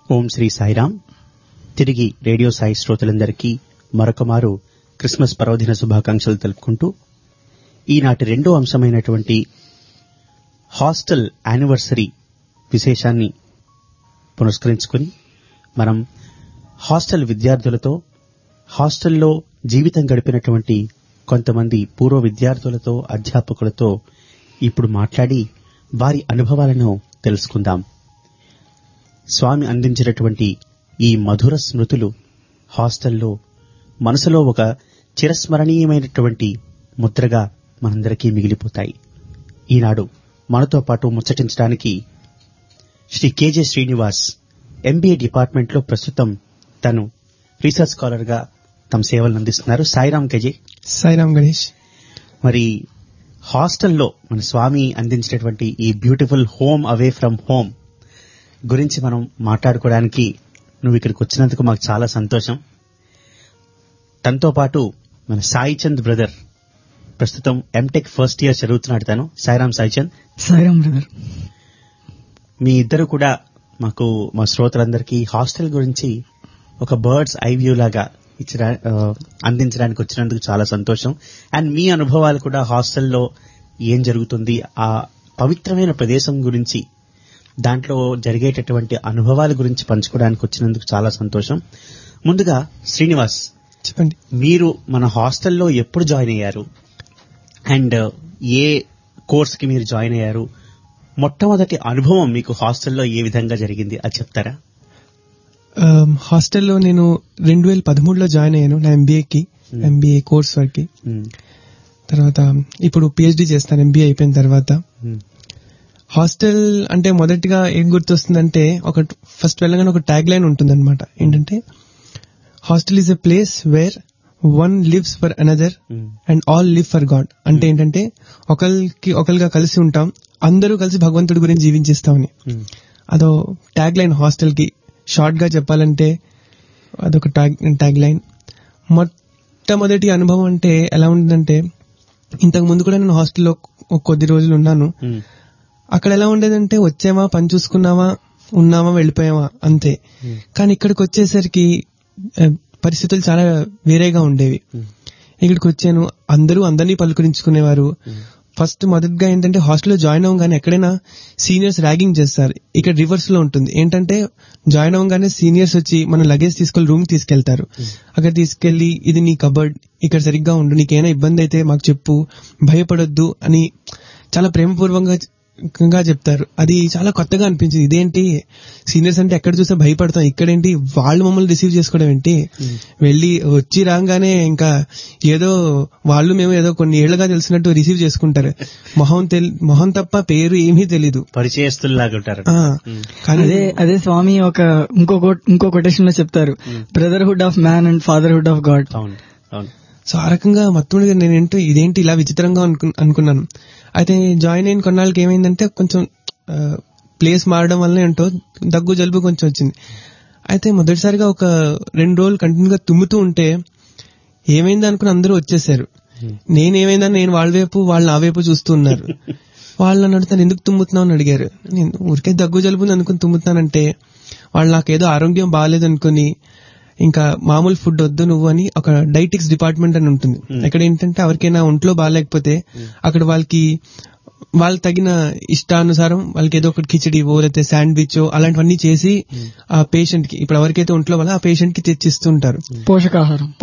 ఓం శ్రీ సాయిరాం తిరిగి రేడియో సాయి శ్రోతలందరికీ మరొకమారు క్రిస్మస్ పర్వదిన శుభాకాంక్షలు తెలుపుకుంటూ ఈనాటి రెండో అంశమైనటువంటి హాస్టల్ యానివర్సరీ విశేషాన్ని పురస్కరించుకుని మనం హాస్టల్ విద్యార్థులతో హాస్టల్లో జీవితం గడిపినటువంటి కొంతమంది పూర్వ విద్యార్థులతో అధ్యాపకులతో ఇప్పుడు మాట్లాడి వారి అనుభవాలను తెలుసుకుందాం స్వామి అందించినటువంటి ఈ మధుర స్మృతులు హాస్టల్లో మనసులో ఒక చిరస్మరణీయమైనటువంటి ముద్రగా మనందరికీ మిగిలిపోతాయి ఈనాడు మనతో పాటు ముచ్చటించడానికి శ్రీ కేజే శ్రీనివాస్ ఎంబీఏ డిపార్ట్మెంట్లో ప్రస్తుతం తను రీసెర్చ్ స్కాలర్ గా తమ సేవలను అందిస్తున్నారు సాయిరాం కేజే సాయిరామ్ గణేష్ మరి హాస్టల్లో మన స్వామి అందించినటువంటి ఈ beautiful home away from home గురించి మనం మాట్లాడుకోవడానికి నువ్వు ఇక్కడికి వచ్చినందుకు మాకు చాలా సంతోషం తనతో పాటు మన సాయి చంద్ బ్రదర్ ప్రస్తుతం ఎంటెక్ ఫస్ట్ ఇయర్ చదువుతున్నాడు తను సాయిరాం సాయి చంద్ సాయిరామ్ బ్రదర్ మీ ఇద్దరు కూడా మాకు మా శ్రోతలందరికీ హాస్టల్ గురించి ఒక బర్డ్స్ ఐ వ్యూ లాగా ఇచ్చిన ఆ, అందించడానికి వచ్చినందుకు చాలా సంతోషం అండ్ మీ అనుభవాలు కూడా హాస్టల్లో ఏం జరుగుతుంది ఆ పవిత్రమైన ప్రదేశం గురించి దాంట్లో జరిగేటటువంటి అనుభవాల గురించి పంచుకోవడానికి వచ్చినందుకు చాలా సంతోషం ముందుగా శ్రీనివాస్ చెప్పండి మీరు మన హాస్టల్లో ఎప్పుడు జాయిన్ అయ్యారు అండ్ ఏ కోర్స్ కి మీరు జాయిన్ అయ్యారు మొట్టమొదటి అనుభవం మీకు హాస్టల్లో ఏ విధంగా జరిగింది అది చెప్తారా ఆమ్, హాస్టల్లో నేను రెండు వేల పదమూడులో జాయిన్ అయ్యాను నా ఎంబీఏకి Hmm. ఎంబీఏ కోర్స్ వరకు ఉమ్, తర్వాత ఇప్పుడు పిహెచ్డి చేస్తాను ఎంబీఏ అయిపోయిన తర్వాత ఉమ్, హాస్టల్ అంటే మొదటిగా ఏం గుర్తొస్తుందంటే ఒక ఫస్ట్ వెళ్ళగానే ఒక ట్యాగ్ లైన్ ఉంటుందన్నమాట ఏంటంటే hostel is a place where one lives for another um, and all live for God అంటే ఏంటంటే ఒకరికి ఒకరిగా కలిసి ఉంటాం అందరూ కలిసి భగవంతుడి గురించి జీవించేస్తామని ఉమ్, అదో ట్యాగ్ లైన్ హాస్టల్ కి షార్ట్ గా చెప్పాలంటే అదొక ట్యాగ్ ట్యాగ్ లైన్ మొట్టమొదటి అనుభవం అంటే ఎలా ఉంటుందంటే ఇంతకు ముందు కూడా నేను హాస్టల్లో ఒక కొద్ది రోజులు ఉన్నాను ఉమ్, అక్కడ ఎలా ఉండేదంటే వచ్చామా పని చూసుకున్నామా ఉన్నామా వెళ్ళిపోయామా అంతే ఉమ్, కానీ ఇక్కడికి వచ్చేసరికి ఆ, పరిస్థితులు చాలా వేరేగా ఉండేవి ఉమ్, ఇక్కడికి వచ్చాను అందరూ అందరినీ పలుకరించుకునేవారు ఉమ్, ఫస్ట్ మొదటిగా ఏంటంటే హాస్టల్లో జాయిన్ అవ్వగానే ఎక్కడైనా సీనియర్స్ ర్యాగింగ్ చేస్తారు ఇక్కడ రివర్స్ లో ఉంటుంది ఏంటంటే జాయిన్ అవ్వగానే సీనియర్స్ వచ్చి మన లగేజ్ తీసుకెళ్లి రూమ్ తీసుకెళ్తారు అక్కడ తీసుకెళ్లి ఇది నీ కబర్డ్ ఇక్కడ సరిగ్గా ఉండు నీకేమైనా ఇబ్బంది అయితే మాకు చెప్పు భయపడొద్దు అని చాలా ప్రేమపూర్వకంగా గా చెప్తారు అది చాలా కొత్తగా అనిపించింది ఇదేంటి సీనియర్స్ అంటే ఎక్కడ చూస్తే భయపడతాం ఇక్కడేంటి వాళ్ళు మమ్మల్ని రిసీవ్ చేసుకోవడం ఏంటి వెళ్ళి వచ్చి రాగానే ఇంకా ఏదో వాళ్ళు మేము ఏదో కొన్ని ఏళ్లుగా తెలిసినట్టు రిసీవ్ చేసుకుంటారు మొహం తెలి మొహం తప్ప పేరు ఏమీ తెలీదు పరిచయస్తుల్లాగా ఉంటారు ఆ, ఉమ్, కానీ అదే అదే స్వామి ఒక ఇంకో quote- ఇంకో కొటేషన్ లో చెప్తారు brotherhood of man and fatherhood of God అవును అవును సో ఆ రకంగా మొత్తం మీద నేనేంటో ఇదేంటి ఇలా విచిత్రంగా అనుకు- అనుకున్నాను అయితే జాయిన్ అయిన కొన్నాళ్ళకి ఏమైందంటే కొంచెం ప్లేస్ మారడం వల్ల ఏంటో దగ్గు జలుబు కొంచెం వచ్చింది అయితే మొదటిసారిగా ఒక రెండు రోజులు కంటిన్యూగా తుమ్ముతూ ఉంటే ఏమైంది అనుకుని అందరూ వచ్చేసారు నేనేమైందని నేను వాళ్ళ వైపు వాళ్ళు నా వైపు చూస్తూ ఉన్నారు వాళ్ళు నన్ను అడుగుతాను ఎందుకు తుమ్ముతున్నావు అని అడిగారు నేను ఊరికే దగ్గు జలుబు ఉంది అనుకుని తుమ్ముతున్నానంటే వాళ్ళు నాకేదో ఆరోగ్యం బాగాలేదు అనుకుని ఇంకా మామూలు ఫుడ్ వద్దు నువ్వు అని ఒక డైటిక్స్ డిపార్ట్మెంట్ అని ఉంటుంది అక్కడ ఏంటంటే ఎవరికైనా ఒంట్లో బాగాలేకపోతే అక్కడ వాళ్ళకి వాళ్ళు తగిన ఇష్టానుసారం వాళ్ళకి ఏదో ఒకటి కిచడీవో లేకపోతే శాండ్విచ్ అలాంటివన్నీ చేసి ఆ పేషెంట్ కి ఇప్పుడు ఎవరికైతే ఒంట్లో వాళ్ళ ఆ పేషెంట్ కి తెచ్చిస్తుంటారు పోషకాహారం